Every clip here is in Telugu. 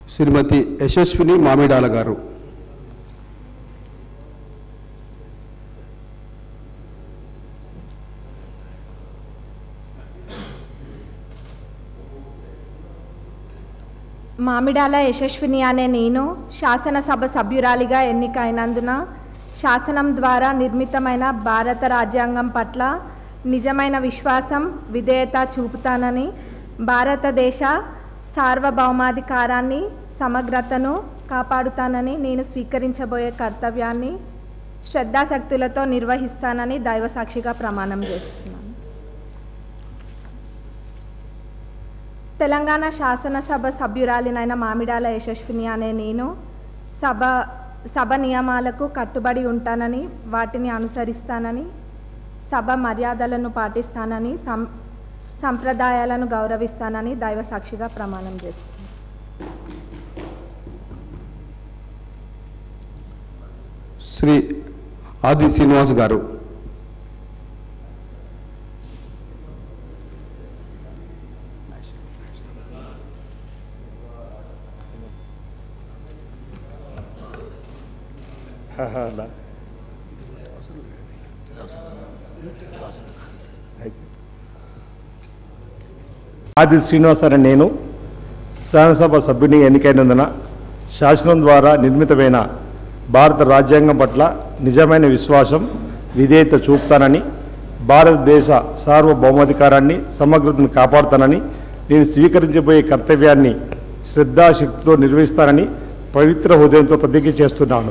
శ్రీమతి యశస్విని మామిడాల గారు మామిడాల యశస్విని అనే నేను శాసనసభ సభ్యురాలిగా ఎన్నికైనందున శాసనం ద్వారా నిర్మితమైన భారత రాజ్యాంగం పట్ల నిజమైన విశ్వాసం విధేయత చూపుతానని భారతదేశ సార్వభౌమాధికారాన్ని సమగ్రతను కాపాడుతానని నేను స్వీకరించబోయే కర్తవ్యాన్ని శ్రద్ధాశక్తులతో నిర్వహిస్తానని దైవసాక్షిగా ప్రమాణం చేస్తున్నాను తెలంగాణ శాసనసభ సభ్యురాలినైన మామిడాల యశస్విని అనే నేను సభ సభ నియమాలకు కట్టుబడి ఉంటానని వాటిని అనుసరిస్తానని సభ మర్యాదలను పాటిస్తానని సం సంప్రదాయాలను గౌరవిస్తానని దైవ సాక్షిగా ప్రమాణం చేస్తున్నాను శ్రీ ఆది శ్రీనివాస్ గారు ఆది శ్రీనివాసరావు నేను శాసనసభ సభ్యుని ఎన్నికైనందున శాసనం ద్వారా నిర్మితమైన భారత రాజ్యాంగం పట్ల నిజమైన విశ్వాసం విధేయత చూపుతానని భారతదేశ సార్వభౌమాధికారాన్ని సమగ్రతను కాపాడుతానని నేను స్వీకరించబోయే కర్తవ్యాన్ని శ్రద్ధాశక్తితో నిర్వహిస్తానని పవిత్ర హృదయంతో ప్రతిజ్ఞ చేస్తున్నాను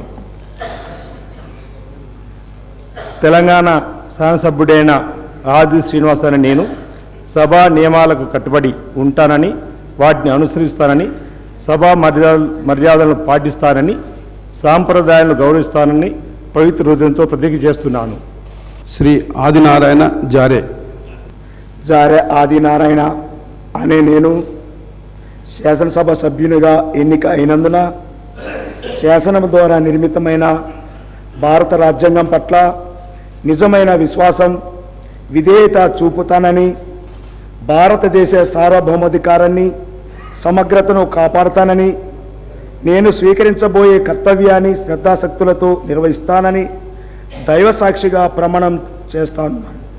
తెలంగాణ శాసనసభ్యుడైన ఆది శ్రీనివాస్ అనే నేను సభా నియమాలకు కట్టుబడి ఉంటానని వాటిని అనుసరిస్తానని సభా మర్యాద మర్యాదలను పాటిస్తానని సాంప్రదాయాలను గౌరవిస్తానని పవిత్ర హృదయంతో ప్రతిజ్ఞ చేస్తున్నాను శ్రీ ఆదినారాయణ జారే జారె ఆదినారాయణ అనే నేను శాసనసభ సభ్యునిగా ఎన్నిక అయినందున శాసనం ద్వారా నిర్మితమైన భారత రాజ్యాంగం పట్ల నిజమైన విశ్వాసం విధేయత చూపుతానని భారతదేశ సార్వభౌమాధికారాన్ని సమగ్రతను కాపాడుతానని నేను స్వీకరించబోయే కర్తవ్యాన్ని శ్రద్ధాశక్తులతో నిర్వహిస్తానని దైవ సాక్షిగా ప్రమాణం చేస్తాను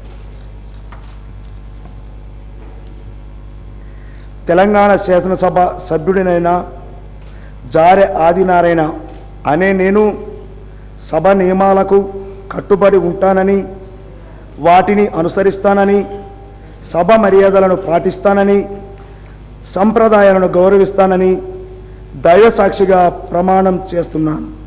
తెలంగాణ శాసనసభ సభ్యుడినైన జారె ఆదినారాయణ అనే నేను సభ నియమాలకు కట్టుబడి ఉంటానని వాటిని అనుసరిస్తానని సభ మర్యాదలను పాటిస్తానని సంప్రదాయాలను గౌరవిస్తానని దైవ సాక్షిగా ప్రమాణం చేస్తున్నాను